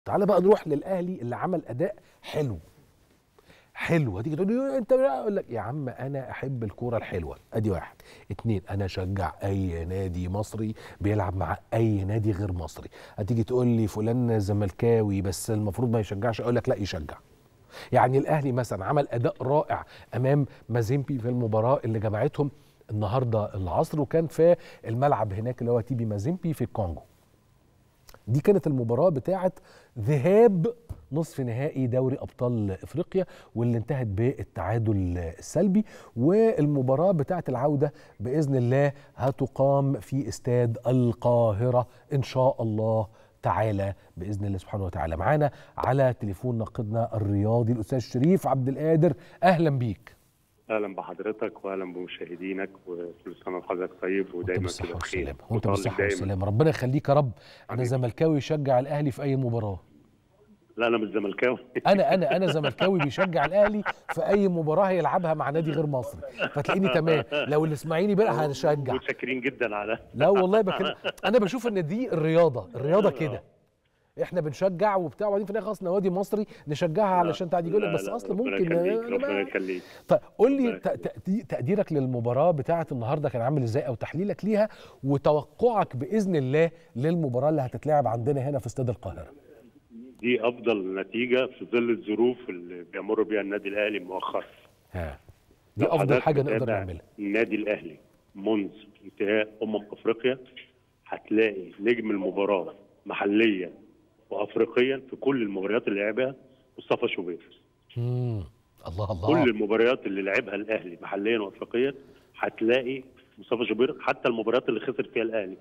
تعال بقى نروح للاهلي اللي عمل اداء حلو حلو هتيجي تقول لي انت اقول لك يا عم انا احب الكوره الحلوه ادي واحد اتنين انا اشجع اي نادي مصري بيلعب مع اي نادي غير مصري هتيجي تقول لي فلان زملكاوي بس المفروض ما يشجعش اقول لك لا يشجع يعني الاهلي مثلا عمل اداء رائع امام مازيمبي في المباراه اللي جمعتهم النهارده العصر وكان في الملعب هناك اللي هو تيبي مازيمبي في الكونجو دي كانت المباراه بتاعه ذهاب نصف نهائي دوري ابطال افريقيا واللي انتهت بالتعادل السلبي والمباراه بتاعه العوده باذن الله هتقام في استاد القاهره ان شاء الله تعالى باذن الله سبحانه وتعالى معانا على تليفون ناقدنا الرياضي الاستاذ شريف عبد القادر اهلا بيك اهلا بحضرتك واهلا بمشاهدينك وكل سنه وحضرتك طيب ودايما كده بخير وانت بالصحه والسلامه ربنا يخليك يا رب انا زملكاوي يشجع الاهلي في اي مباراه لا انا مش زملكاوي انا انا انا زملكاوي بيشجع الاهلي في اي مباراه هيلعبها مع نادي غير مصري فتلاقيني تمام لو الاسماعيلي بقى هنشجع متشكرين جدا على لا والله بكلم انا بشوف ان دي الرياضه الرياضه كده احنا بنشجع وبتاع وبعدين في الاخر اصل نوادي مصري نشجعها علشان تعدي يقول لك بس اصل ممكن ربنا يخليك طيب قول لي تقديرك للمباراه بتاعه النهارده كان عامل ازاي او تحليلك ليها وتوقعك باذن الله للمباراه اللي هتتلعب عندنا هنا في استاد القاهره دي افضل نتيجه في ظل الظروف اللي بيمر بيها النادي الاهلي مؤخرا ها دي افضل حاجه نقدر نعملها النادي الاهلي منذ انتهاء امم افريقيا هتلاقي نجم المباراه محليا وافريقيا في كل المباريات اللي لعبها مصطفى شوبير امم الله الله كل المباريات اللي لعبها الاهلي محليا وافريقيا هتلاقي مصطفى شوبير حتى المباريات اللي خسر فيها الاهلي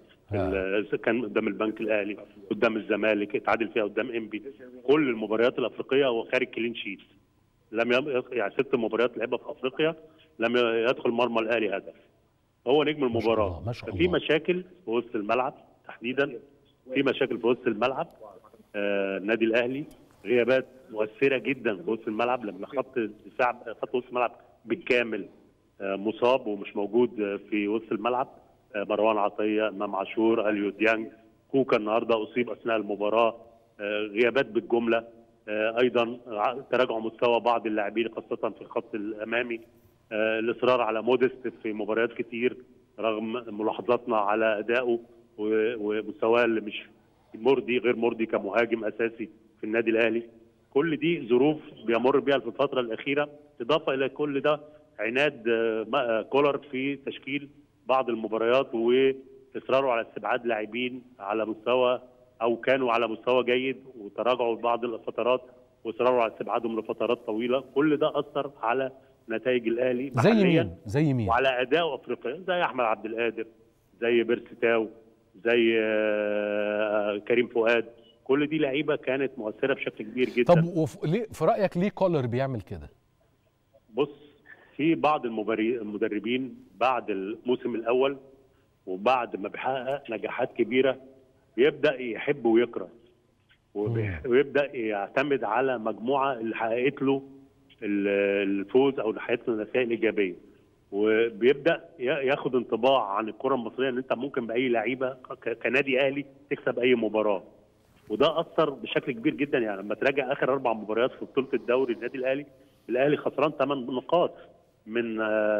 كان قدام البنك الاهلي قدام الزمالك اتعادل فيها قدام انبي كل المباريات الافريقيه هو خارج كلين شيت لم يم... يعني ست مباريات لعبها في افريقيا لم يدخل مرمى الاهلي هدف هو نجم المباراه ما شاء الله. ففي مشاكل في وسط الملعب تحديدا في مشاكل في وسط الملعب آه النادي الاهلي غيابات مؤثره جدا في وسط الملعب لما خط الدفاع خط وسط الملعب بالكامل آه مصاب ومش موجود في وسط الملعب آه مروان عطيه امام عاشور اليو ديانج كوكا النهارده اصيب اثناء المباراه آه غيابات بالجمله آه ايضا تراجع مستوى بعض اللاعبين خاصه في الخط الامامي آه الاصرار على مودست في مباريات كتير رغم ملاحظاتنا على ادائه ومستواه اللي مش مرضي غير مرضي كمهاجم اساسي في النادي الاهلي كل دي ظروف بيمر بها في الفتره الاخيره اضافه الى كل ده عناد كولر في تشكيل بعض المباريات واصراره على استبعاد لاعبين على مستوى او كانوا على مستوى جيد وتراجعوا بعض الفترات واصراره على استبعادهم لفترات طويله كل ده اثر على نتائج الاهلي زي مين زي مين وعلى اداء افريقيا زي احمد عبد القادر زي بيرستاو زي كريم فؤاد كل دي لعيبه كانت مؤثره بشكل كبير جدا طب وف... ليه في رايك ليه كولر بيعمل كده بص في بعض المدربين بعد الموسم الاول وبعد ما بيحقق نجاحات كبيره بيبدا يحب ويكره ويبدا يعتمد على مجموعه اللي حققت له الفوز او اللي حققت له النتائج الايجابيه وبيبدا ياخد انطباع عن الكره المصريه ان انت ممكن باي لعيبه كنادي اهلي تكسب اي مباراه وده اثر بشكل كبير جدا يعني لما تراجع اخر اربع مباريات في بطوله الدوري النادي الاهلي الاهلي خسران 8 نقاط من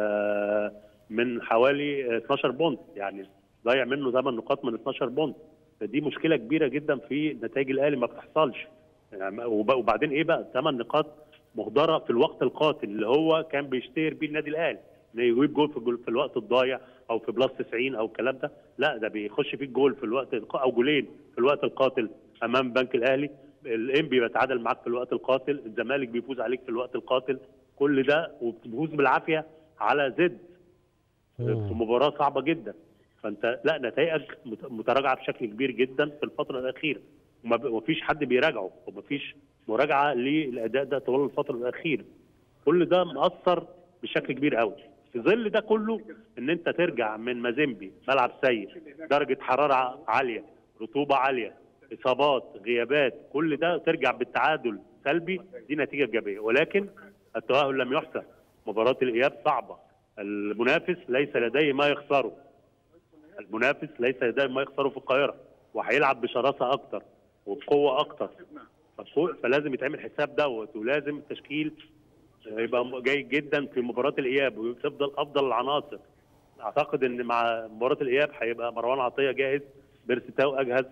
من حوالي 12 بونت يعني ضيع منه 8 نقاط من 12 بونت فدي مشكله كبيره جدا في نتائج الاهلي ما بتحصلش يعني وبعدين ايه بقى 8 نقاط مهدره في الوقت القاتل اللي هو كان بيشتهر بيه النادي الاهلي انه يجيب جول في, جول في الوقت الضايع او في بلس 90 او الكلام ده لا ده بيخش فيك جول في الوقت او جولين في الوقت القاتل امام بنك الاهلي الانبي بيتعادل معاك في الوقت القاتل الزمالك بيفوز عليك في الوقت القاتل كل ده وبتفوز بالعافيه على زد في مباراه صعبه جدا فانت لا نتائجك متراجعه بشكل كبير جدا في الفتره الاخيره ومفيش حد بيراجعه ومفيش مراجعه للاداء ده طوال الفتره الاخيره كل ده مأثر بشكل كبير قوي في ظل ده كله ان انت ترجع من مازيمبي ملعب سيء درجه حراره عاليه رطوبه عاليه اصابات غيابات كل ده ترجع بالتعادل سلبي دي نتيجه ايجابيه ولكن التاهل لم يحسن مباراه الاياب صعبه المنافس ليس لديه ما يخسره المنافس ليس لديه ما يخسره في القاهره وهيلعب بشراسه اكتر وبقوه اكتر ففوق- فلازم يتعمل حساب دوت ولازم التشكيل يبقى م- جيد جدا في مباراه الاياب وتفضل افضل العناصر اعتقد ان مع مباراه الاياب هيبقى مروان عطيه جاهز بيرسي تاو اجهز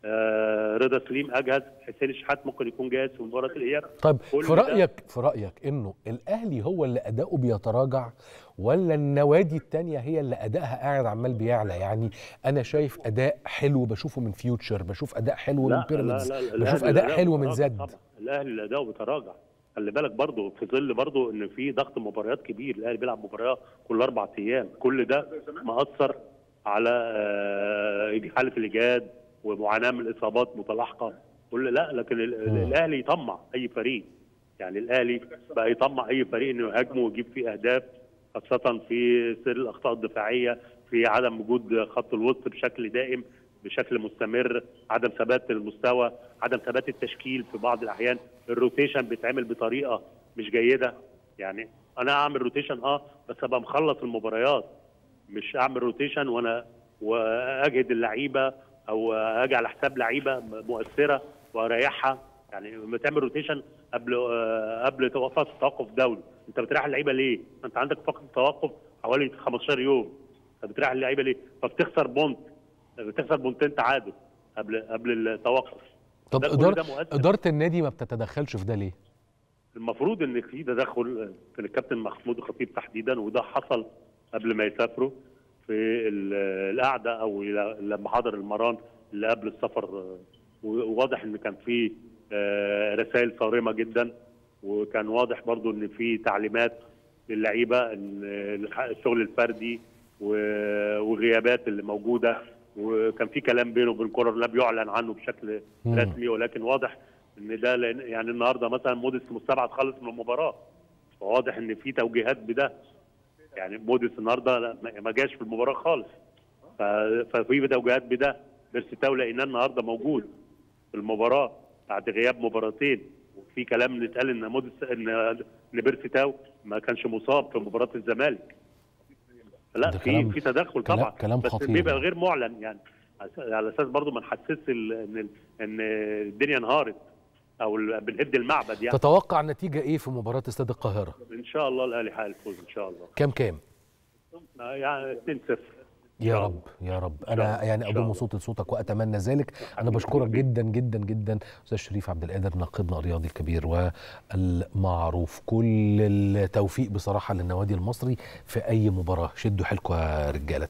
آه رضا سليم اجهز حسين الشحات ممكن يكون جاهز في مباراه الاياب طيب كل في ده- رايك في رايك انه الاهلي هو اللي اداؤه بيتراجع ولا النوادي التانية هي اللي ادائها قاعد عمال بيعلى يعني انا شايف اداء حلو بشوفه من فيوتشر بشوف اداء حلو من بيراميدز بشوف الأهلي اداء الأداء حلو من بيتراجع زد طبعا. الاهلي الاداء بيتراجع خلي بالك برضه في ظل برضه ان في ضغط مباريات كبير الاهلي بيلعب مباراه كل اربع ايام كل ده مأثر على آه، حاله الاجهاد ومعاناه من الاصابات متلاحقه كل لا لكن ال- ال- مم. الاهلي يطمع اي فريق يعني الاهلي بقى يطمع اي فريق انه يهاجمه ويجيب فيه اهداف خاصه في سير الاخطاء الدفاعيه في عدم وجود خط الوسط بشكل دائم بشكل مستمر عدم ثبات المستوى عدم ثبات التشكيل في بعض الاحيان الروتيشن بيتعمل بطريقه مش جيده يعني انا اعمل روتيشن اه بس ابقى مخلص المباريات مش اعمل روتيشن وانا واجهد اللعيبه او اجي على حساب لعيبه مؤثره واريحها يعني لما تعمل روتيشن قبل آه، قبل توقف توقف دولي انت بتريح اللعيبه ليه؟ انت عندك فقط توقف حوالي 15 يوم انت بتريح اللعيبه ليه؟ فبتخسر بونت بتخسر بونتين تعادل قبل قبل التوقف طب ده كل إدارة ده مؤثر. إدارة النادي ما بتتدخلش في ده ليه؟ المفروض ان في تدخل في الكابتن محمود الخطيب تحديدا وده حصل قبل ما يسافروا في ال- القعده او لما حضر المران اللي قبل السفر آه، وواضح ان كان في آه، رسائل صارمه جدا وكان واضح برضو ان في تعليمات للعيبه ان الشغل الفردي و- وغيابات اللي موجوده وكان في كلام بينه وبين كولر لم يعلن عنه بشكل مم. رسمي ولكن واضح ان ده لأن يعني النهارده مثلا موديس مستبعد خالص من المباراه فواضح ان في توجيهات بده يعني موديس النهارده لا، ما- ما جاش في المباراه خالص ف- ففي توجيهات بده بيرسي تاو لقيناه النهارده موجود في المباراه بعد غياب مباراتين وفي كلام اتقال ان موديس ان ان بيرسي تاو ما كانش مصاب في مباراه الزمالك لا ده في كلام- في تدخل كلام- طبعا كلام بس خطير بيبقى يعني. غير معلن يعني على اساس برضو ما نحسسش ال- ان ان الدنيا انهارت او ال- بنهد المعبد يعني تتوقع نتيجة إيه في مباراة استاد القاهرة؟ ان شاء الله الاهلي حقق الفوز ان شاء الله كام كام؟ يعني 2-0 يا شاء رب يا رب شاء انا الله، يعني إن شاء اضم الله. صوتي لصوتك واتمنى ذلك انا حبيبي، بشكرك حبيبي. جدا جدا جدا استاذ شريف عبد القادر ناقدنا الرياضي الكبير والمعروف كل التوفيق بصراحه للنوادي المصري في اي مباراه شدوا حيلكم يا رجاله